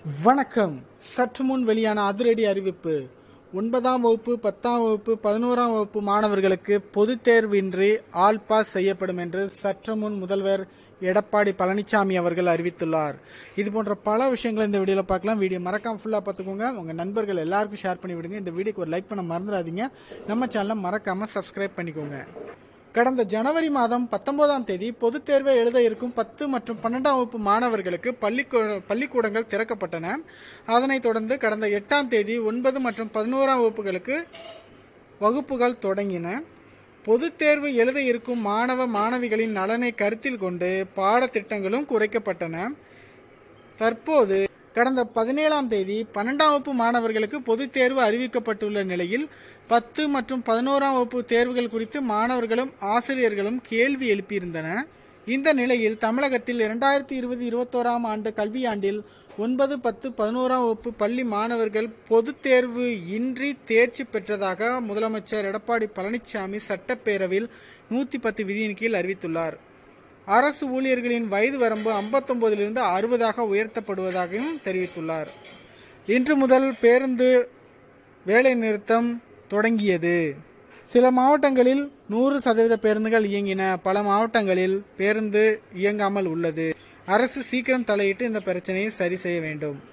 வணக்கம் சற்று முன் வெளியான அதிரடி அறிவிப்பு ஒன்பதாம் வகுப்பு பத்தாம் வகுப்பு பதினோராம் வகுப்பு மாணவர்களுக்கு பொதுத் தேர்வின்றி ஆல் பாஸ் செய்யப்படும் என்று சற்று முன் முதல்வர் எடப்பாடி பழனிசாமி அவர்கள் அறிவித்துள்ளார் இது போன்ற பல விஷயங்களை இந்த வீடியோவில் பார்க்கலாம் வீடியோ மறக்காம ஃபுல்லாக பார்த்துக்கோங்க உங்கள் நண்பர்கள் எல்லாருக்கும் ஷேர் பண்ணி விடுங்க இந்த வீடியோக்கு ஒரு லைக் பண்ண மறந்துடாதீங்க நம்ம சேனலை மறக்காமல் சப்ஸ்கிரைப் பண்ணிக்கோங்க கடந்த ஜனவரி மாதம் பத்தொன்பதாம் தேதி பொதுத் தேர்வை எழுத இருக்கும் பத்து மற்றும் பன்னெண்டாம் வகுப்பு மாணவர்களுக்கு பள்ளிக்கூ பள்ளிக்கூடங்கள் திறக்கப்பட்டன அதனைத் தொடர்ந்து கடந்த எட்டாம் தேதி ஒன்பது மற்றும் பதினோராம் வகுப்புகளுக்கு வகுப்புகள் தொடங்கின பொதுத் தேர்வு எழுத இருக்கும் மாணவ மாணவிகளின் நலனை கருத்தில் கொண்டு பாடத்திட்டங்களும் குறைக்கப்பட்டன தற்போது கடந்த பதினேழாம் தேதி பன்னெண்டாம் வகுப்பு மாணவர்களுக்கு பொதுத் தேர்வு அறிவிக்கப்பட்டுள்ள நிலையில் பத்து மற்றும் பதினோராம் வகுப்பு தேர்வுகள் குறித்து மாணவர்களும் ஆசிரியர்களும் கேள்வி எழுப்பியிருந்தன இந்த நிலையில் தமிழகத்தில் இரண்டாயிரத்தி இருபது இருபத்தோராம் ஆண்டு கல்வியாண்டில் ஒன்பது பத்து பதினோராம் வகுப்பு பள்ளி மாணவர்கள் பொதுத் தேர்வு இன்றி தேர்ச்சி பெற்றதாக முதலமைச்சர் எடப்பாடி பழனிசாமி சட்டப்பேரவையில் நூற்றி பத்து விதியின் கீழ் அறிவித்துள்ளார் அரசு ஊழியர்களின் வயது வரம்பு 59 இருந்து அறுபதாக உயர்த்தப்படுவதாகவும் தெரிவித்துள்ளார் இன்று முதல் பேருந்து வேலை நிறுத்தம் தொடங்கியது சில மாவட்டங்களில் நூறு சதவீத பேருந்துகள் இயங்கின பல மாவட்டங்களில் பேருந்து இயங்காமல் உள்ளது அரசு சீக்கிரம் தலையிட்டு இந்த பிரச்சனையை சரி செய்ய வேண்டும்